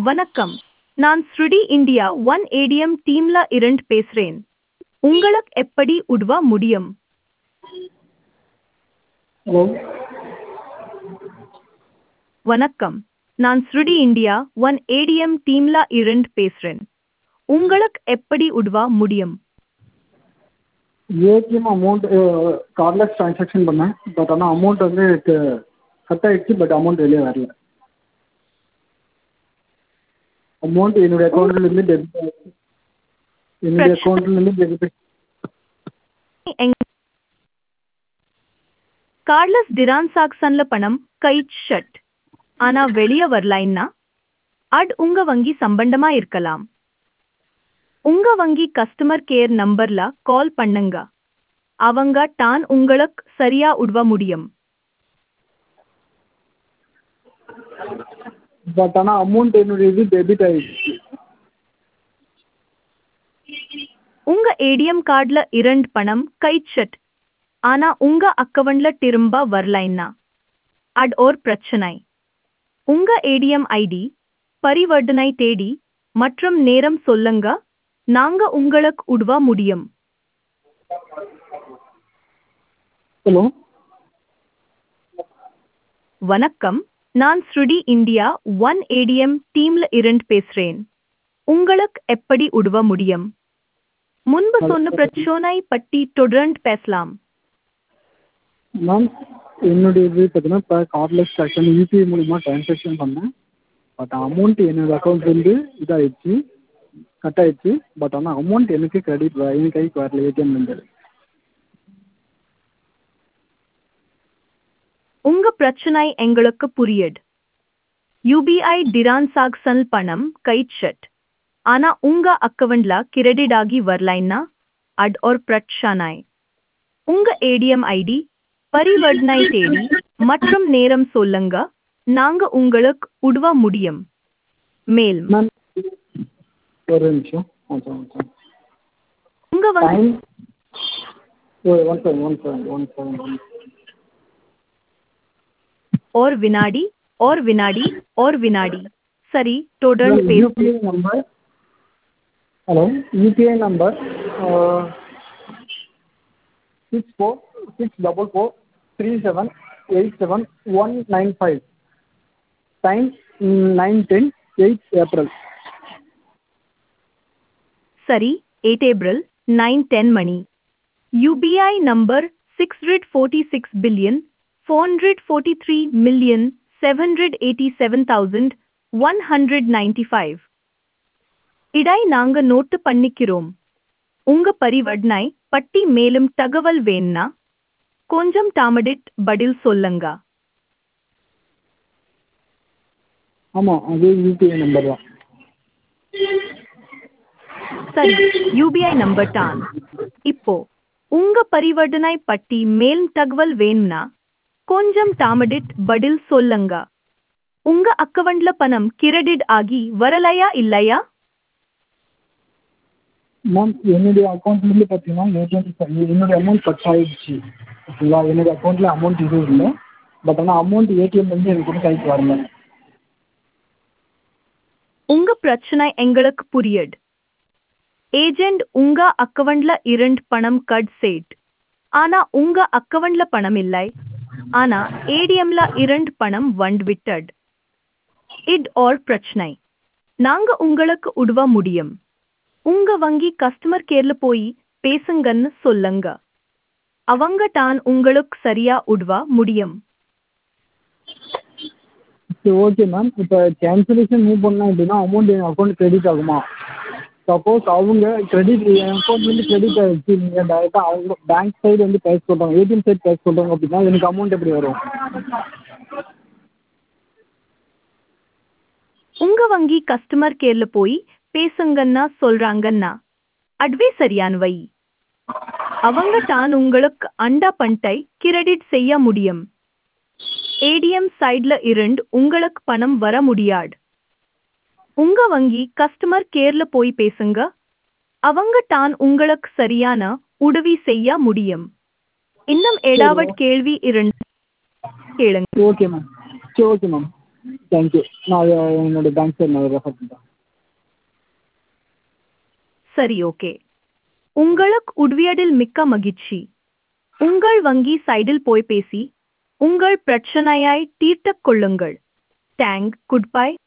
வணக்கம் நான் ஸ்ருடி இந்தியா ஒன் ஏடிஎம் டீம்ல இருந்து பேசுறேன் உங்களுக்கு எப்படி உதவ முடியும் ஹலோ வணக்கம் நான் ஸ்ருடி இந்தியா ஒன் ஏடிஎம் டீம்ல இருந்து பேசுறேன் உங்களுக்கு எப்படி உதவ முடியும் ஏடிஎம் அமௌண்ட் கார்ட்லெஸ் ட்ரான்சாக்ஷன் பண்ணேன் பட் ஆனால் அமௌண்ட் வந்து கட் ஆகிடுச்சு பட் அமௌண்ட் வெளியே வரல அமௌண்ட் என்னுடைய அக்கௌண்ட்லேருந்து டெபிட் ஆகிடுச்சு என்னுடைய அக்கௌண்ட்லேருந்து டெபிட் கார்ட்லெஸ் டிரான்சாக்ஷன்ல பணம் ஷட் ஆனா வெளியே வரலைன்னா அட் உங்க வங்கி சம்பந்தமா இருக்கலாம் உங்க வங்கி கஸ்டமர் கேர் நம்பர்ல கால் பண்ணுங்க அவங்க தான் உங்களுக்கு சரியா உதவ முடியும் பட் ஆனால் அமௌண்ட் என்னுடைய இது டெபிட் ஆகிடுச்சு உங்க ஏடிஎம் கார்டுல இரண்டு பணம் ஷட் ஆனா உங்க அக்கவுண்ட்ல திரும்ப வரலைன்னா அட் ஓர் பிரச்சனை உங்க ஏடிஎம் ஐடி பரிவர்த்தனை தேடி மற்றும் நேரம் சொல்லுங்க நாங்க உங்களுக்கு உதவ முடியும் ஹலோ வணக்கம் நான் ஸ்ருடி இந்தியா ஒன் ஏடிஎம் டீம்ல இருந்து பேசுறேன் உங்களுக்கு எப்படி உதவ முடியும் முன்பு சொன்ன பிரச்சனை பற்றி தொடர்ந்து பேசலாம் மேம் என்னுடைய இது பார்த்தீங்கன்னா இப்போ கார்ட்லெஸ் ட்ரான்சாக்ஷன் யூபிஐ மூலிமா ட்ரான்சாக்ஷன் பண்ணேன் பட் அமௌண்ட் என்னோட அக்கௌண்ட்லேருந்து இதாகிடுச்சு கட் ஆகிடுச்சு பட் ஆனால் அமௌண்ட் எனக்கு கிரெடிட் என் கைக்கு வரல ஏடிஎம்லேருந்து உங்க பிரச்சனை எங்களுக்கு புரியுது யூபிஐ டிரான்சாக்ஷன் பணம் ஷட் ஆனா உங்க அக்கவுண்ட்ல கிரெடிட் ஆகி வரலைன்னா அட் ஒரு பிரச்சனை உங்க ஏடிஎம் ஐடி பரிவர்த்தனை தேடி மற்றும் நேரம் சொல்லுங்க நாங்க உங்களுக்கு உதவ முடியும் மேலும் மேம் ஒரு நிமிஷம் ஒன் செகண்ட் ஒன் உங்க வங்கி டைம் ஒரு one second one second one second one और विनाडी और विनाडी और विनाडी சரி தொடர்ந்து பேசு UPI number hello UPI number six four six double four three seven eight seven one nine five time nine ten eight April சரி எயிட் ஏப்ரல் நைன் டென் மணி UPI number six hundred forty six billion four hundred forty three million seven hundred eighty seven thousand one hundred ninety five இடை நாங்க note பண்ணிக்கிறோம் உங்க பரிவர்த்தனை பட்டி மேலும் தகவல் வேணும்னா கொஞ்சம் தாமடிட் பதில் சொல்லுங்க ஆமாம் அது யூபிஐ நம்பர் தான் சரி யூபிஐ நம்பர் தான் இப்போ உங்க பரிவர்த்தனை பட்டி மேல் தகவல் வேணும்னா கொஞ்சம் தாமடிட் பதில் சொல்லுங்க உங்க அக்கவுண்ட்ல பணம் கிரெடிட் ஆகி வரலையா இல்லையா மேம் என்னுடைய அக்கௌண்ட்லேருந்து பார்த்தீங்கன்னா ஏடிஎம் என்னுடைய அமௌண்ட் கட் ஆகிடுச்சு ஓகேங்களா என்னுடைய அக்கௌண்ட்டில் அமௌண்ட் எதுவும் இல்லை பட் ஆனால் அமௌண்ட் ஏடிஎம்லேருந்து எனக்கு இன்னும் கைக்கு வரல உங்க பிரச்சனை எங்களுக்கு புரியுது ஏஜென்ட் உங்க அக்கவுண்ட்ல இரண்டு பணம் கட் சேட் ஆனா உங்க அக்கவுண்ட்ல பணம் இல்லை ஆனா ஏடிஎம்ல இரண்டு பணம் வண்ட் விட்டட் இட் ஆர் பிரச்சனை நாங்க உங்களுக்கு உதவ முடியும் உங்க வங்கி கஸ்டமர் கேர்ல போய் பேசுங்கன்னு சொல்லுங்க அவங்க தான் உங்களுக்கு சரியா உதவ முடியும் சரி ஓகே மேம் இப்போ கேன்சலேஷன் மூவ் பண்ணோம் அப்படின்னா அமௌண்ட் என் அக்கௌண்ட் கிரெடிட் ஆகுமா சப்போஸ் அவங்க கிரெடிட் என் அக்கௌண்ட்லேருந்து கிரெடிட் ஆகிடுச்சு நீங்கள் டேரெக்டாக அவங்க பேங்க் சைடு வந்து பேச சொல்கிறாங்க ஏடிஎம் சைடு பேச சொல்கிறாங்க அப்படின்னா எனக்கு அமௌண்ட் எப்படி வரும் உங்க வங்கி கஸ்டமர் கேர்ல போய் பேசுங்கன்னா சொல்றாங்கன்னா அதுவே சரியான வை அவங்க தான் உங்களுக்கு அண்டா பண்டை கிரெடிட் செய்ய முடியும் ஏடிஎம் சைட்ல இருந்து உங்களுக்கு பணம் வர முடியாது உங்க வங்கி கஸ்டமர் கேர்ல போய் பேசுங்க அவங்க தான் உங்களுக்கு சரியான உதவி செய்ய முடியும் இன்னும் ஏதாவது கேள்வி இருந்து கேளுங்க ஓகே மேம் சரி ஓகே மேம் தேங்க்யூ நான் அதை என்னோட பேங்க் சைடு நான் ரெஃபர் பண்ணுறேன் சரி ஓகே உங்களுக்கு உதவியதில் மிக்க மகிழ்ச்சி உங்கள் வங்கி சைடில் போய் பேசி உங்கள் பிரச்சனையை தீர்த்துக் கொள்ளுங்கள் தேங்க் குட் பை